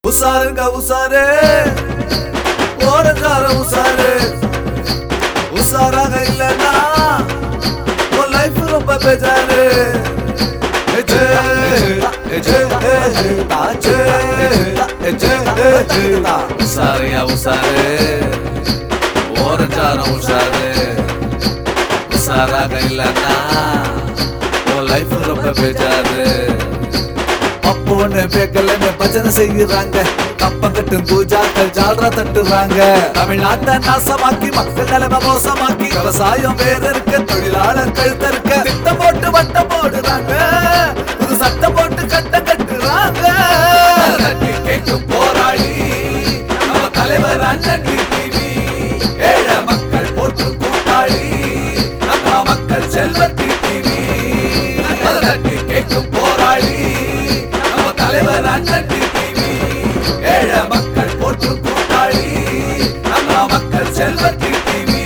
உசாருங்க உசாரு ஓரக்கார உசாரு உசாராக இல்லைன்னா உன் லைஃப் ரொம்ப பேஜாரு எஜே, எஜே, தாச்சே, எஜே, உசாரியா உசாரு ஓரக்கார உசாரு உசாராக இல்லைன்னா உன் லைஃப் ரொம்ப பேஜாரு அப்போன்னு பேக்கலன்னு பஜனை செய்யறாங்க கப்பம் கட்டும் பூஜாக்கள் ஜால்ரா தட்டுறாங்க தமிழ்நாட்டை நாசமாக்கி மக்கள் நிலைமை மோசமாக்கி விவசாயம் வேற இருக்க தொழிலாளர் கழுத்த இருக்க திட்டம் போட்டு வட்டம் போடுறாங்க புது சட்டம் போட்டு கட்டம் கட்டுறாங்க தட்டி கேட்கும் போராளி நம்ம தலைவர் அண்ணன் டிவி ஏழை மக்கள் போட்டு கூட்டாளி நம்ம மக்கள் செல்வத்தி டிவி தட்டி கேட்கும் போராளி நம்ம தலைவர் அண்ணன் டிவி ஏழை மக்கள் போட்டு கூட்டாளி நம்ம மக்கள் செல்வத்தி டிவி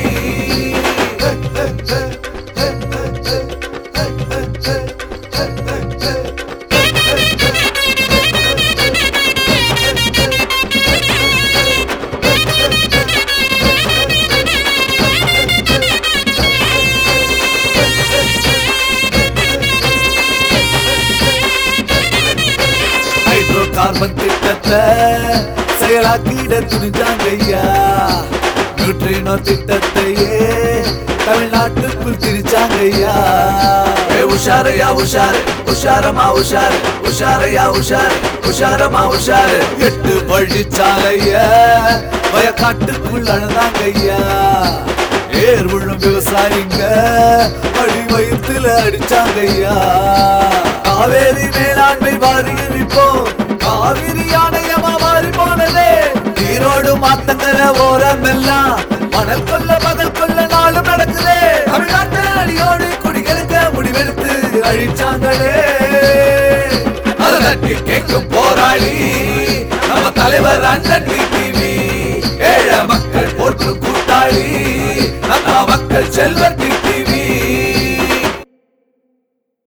ஹைட்ரோ கார்பன் திட்டத்தை செயலாக்கிட துணிஞ்சாங்க ஐயா நியூட்ரினோ திட்டத்தையே தமிழ்நாட்டுக்குள் திரிச்சாங்க ஐயா ஏ உஷாரையா உஷாரு உஷாரமா உஷாரு உஷாரையா உஷாரு உஷாரமா உஷாரு எட்டு வழிச்சாலைய வயக்காட்டுக்குள் அழுதாங்க ஐயா ஏர் விழும் விவசாயிங்க வழி வயிற்றுல அடிச்சாங்க ஐயா காவேரி மேலாண்மை வாரியம் இப்போ காவிரி ஆணையமா மாறி போனதே நீரோடு மாத்தங்கர ஓரம் எல்லாம் மணல் கொல்ல மகள் கொல்ல நாளும் நடக்குதே தமிழ்நாட்டு அடியோடு குடிகளுக்க முடிவெடுத்து அழிச்சாங்களே அதை தட்டி கேட்கும் போராளி நம்ம தலைவர் அண்ணன் டிவி ஏழை மக்கள் போட்டு கூட்டாளி நம்ம மக்கள் செல்வத்தி